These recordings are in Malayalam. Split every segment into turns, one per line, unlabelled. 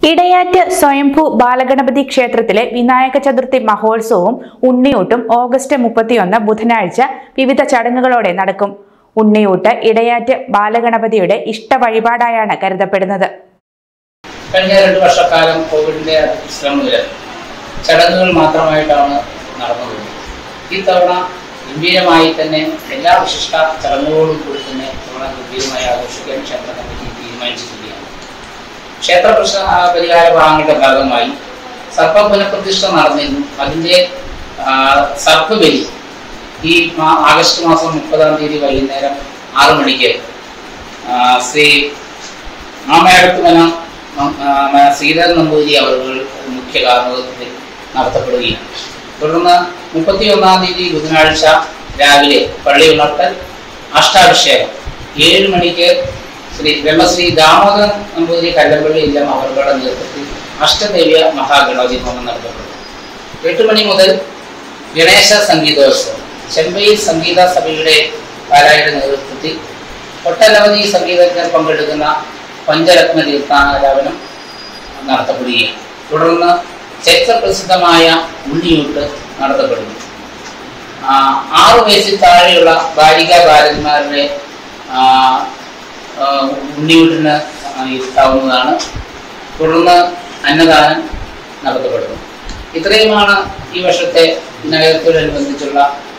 ഇടയാറ്റ് സ്വയംഭൂ ബാലഗണപതി ക്ഷേത്രത്തിലെ വിനായക ചതുർത്ഥി മഹോത്സവവും ഉണ്ണിയൂട്ടും ഓഗസ്റ്റ് മുപ്പത്തിയൊന്ന് ബുധനാഴ്ച വിവിധ ചടങ്ങുകളോടെ നടക്കും ഉണ്ണിയൂട്ട് ഇടയാറ്റ് ബാലഗണപതിയുടെ ഇഷ്ട വഴിപാടായാണ് കരുതപ്പെടുന്നത്
കഴിഞ്ഞ രണ്ട് വർഷക്കാലം കോവിഡിന്റെ ശ്രമം മൂലം ചടങ്ങുകൾ മാത്രമായിട്ടാണ് നടന്നത് ഇത്തവണ ഗംഭീരമായി തന്നെ എല്ലാ വിശിഷ്ട ചടങ്ങുകളോടും കൂടി തന്നെ ഇത്തവണ ഗംഭീരമായി ആഘോഷിക്കാൻ ക്ഷേത്ര കമ്മിറ്റി തീരുമാനിച്ചിരിക്കുകയാണ് ക്ഷേത്ര പ്രശ്ന ആ, പരിഹാര ഭാഗങ്ങളുടെ ഭാഗമായി സർപ്പ പുനഃപ്രതിഷ്ഠ നടന്നിരുന്നു അതിന്റെ ആ, സർപ്പ ബലി ഈ മാ- ആഗസ്റ്റ് മാസം മുപ്പതാം തീയതി വൈകുന്നേരം ആറു മണിക്ക് ആ, ശ്രീ മാമയടത്തുമന ശ്രീധരൻ നമ്പൂതിരി അവർ മുഖ്യ കാർമ്മികത്വത്തിൽ നടത്തപ്പെടുകയാണ് തുടർന്ന് മുപ്പത്തി ഒന്നാം തീയതി ബുധനാഴ്ച രാവിലെ പള്ളി ഉണർത്തൽ അഷ്ടാഭിഷേകം ഏഴ് മണിക്ക് ശ്രീ ബ്രഹ്മശ്രീ ദാമോദരൻ നമ്പൂതിരി കല്ലമ്പള്ളി ഇല്ലം അവരുടെ നേതൃത്വത്തിൽ അഷ്ടദേവ്യ മഹാഗണപതി ഹോമം നടത്തപ്പെടും എട്ട് മണി മുതൽ ഗണേശ സംഗീതോത്സവം ചെമ്പൈ സംഗീത സഭയുടെ പാലായുടെ നേതൃത്വത്തിൽ ഒട്ടനവധി സംഗീതജ്ഞർ പങ്കെടുക്കുന്ന പഞ്ചരത്ന തീർത്ഥാലാപനം നടത്തപ്പെടുകയാണ് തുടർന്ന് ചരിത്രപ്രസിദ്ധമായ ഉണ്ണിയൂട്ട് നടത്തപ്പെടുന്നു ആ, ആറ് വയസ്സിൽ താഴെയുള്ള ബാലിക ബാലന്മാരുടെ ആ, ആ, ഉണ്ണിയൂട്ടിന് ആ, ഇരുത്താവുന്നതാണ് തുടർന്ന് അന്നദാനം നടത്തപ്പെടുന്നു ഇത്രയുമാണ് ഈ വർഷത്തെ വിനായകത്തോടനുബന്ധിച്ചുള്ള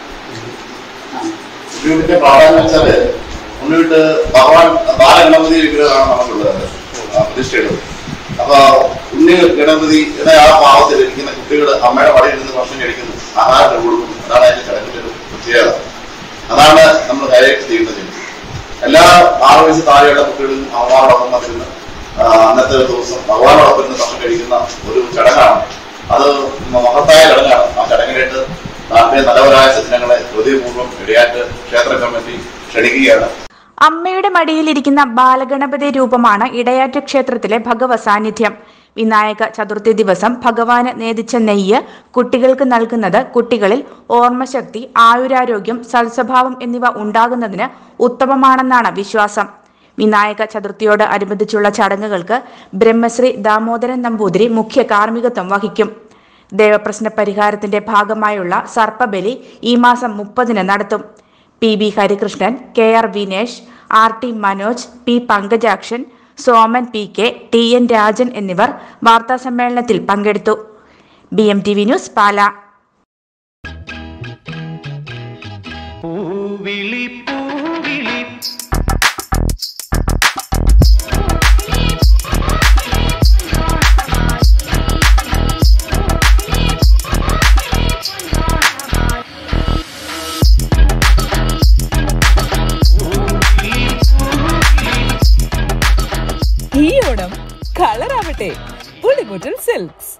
ആ,
ഉണ്ണിയുടെ പ്രാധാന്യം വെച്ചാല് ഉണ്ണിയിട്ട് ഭഗവാൻ ബാലഗണപതി വിഗ്രഹമാണ് നമുക്കുള്ളത് ആ, പ്രതിഷ്ഠയുള്ളത് അപ്പൊ ഉണ്ണി ഗണപതിയുടെ ആ ഭാവത്തിൽ ഇരിക്കുന്ന കുട്ടികൾ അമ്മയുടെ വടയിൽ നിന്ന് ഭക്ഷണം കഴിക്കുന്നു ആഹാരം കൊടുക്കുന്നു അതാണ് അതിന്റെ ചടങ്ങിന്റെ ഒരു പ്രത്യേകത അതാണ് നമ്മൾ ഹൈലൈറ്റ് ചെയ്യുന്നത് എല്ലാ ആറ് വയസ്സ് താഴെയുള്ള കുട്ടികളും അമ്മമാരോടൊപ്പം വന്നിരുന്ന് ആ, അന്നത്തെ ഒരു ദിവസം ഭഗവാനോടൊപ്പം ഇരുന്ന് ഭക്ഷണം കഴിക്കുന്ന ഒരു ചടങ്ങാണ് അത് മഹത്തായ ചടങ്ങാണ് ആ ചടങ്ങിനായിട്ട് നാട്ടിലെ നല്ലവരായ സജ്ജനങ്ങളെ ഹൃദയപൂർവ്വം ഇടയാറ്റ് ക്ഷേത്ര കമ്മിറ്റി ക്ഷണിക്കുകയാണ്
അമ്മയുടെ മടിയിലിരിക്കുന്ന ബാലഗണപതി രൂപമാണ് ഇടയാറ്റ് ക്ഷേത്രത്തിലെ ഭഗവ സാന്നിധ്യം വിനായക ചതുർത്ഥി ദിവസം ഭഗവാന് നേതിച്ച നെയ്യ് കുട്ടികൾക്ക് നൽകുന്നത് കുട്ടികളിൽ ഓർമ്മശക്തി ആയുരാരോഗ്യം സൽസ്വഭാവം എന്നിവ ഉണ്ടാകുന്നതിന് ഉത്തമമാണെന്നാണ് വിശ്വാസം വിനായക ചതുർത്ഥിയോട് അനുബന്ധിച്ചുള്ള ചടങ്ങുകൾക്ക് ബ്രഹ്മശ്രീ ദാമോദരൻ നമ്പൂതിരി മുഖ്യ കാർമ്മികത്വം വഹിക്കും ദേവപ്രശ്ന പരിഹാരത്തിന്റെ ഭാഗമായുള്ള സർപ്പബലി ഈ മാസം മുപ്പതിന് നടത്തും P B Harikrishnan K R Vinesh R T Manoj P Pankajakshan Soman P K T N Rajan എന്നിവർ വാർത്താസമ്മേളനത്തിൽ പങ്കെടുത്തു B M T V news Pala
പൂവിളി പൂവിളി
ഈ ഓണം കളറാവട്ടെ പുളിമുറ്റൽ സിൽക്സ്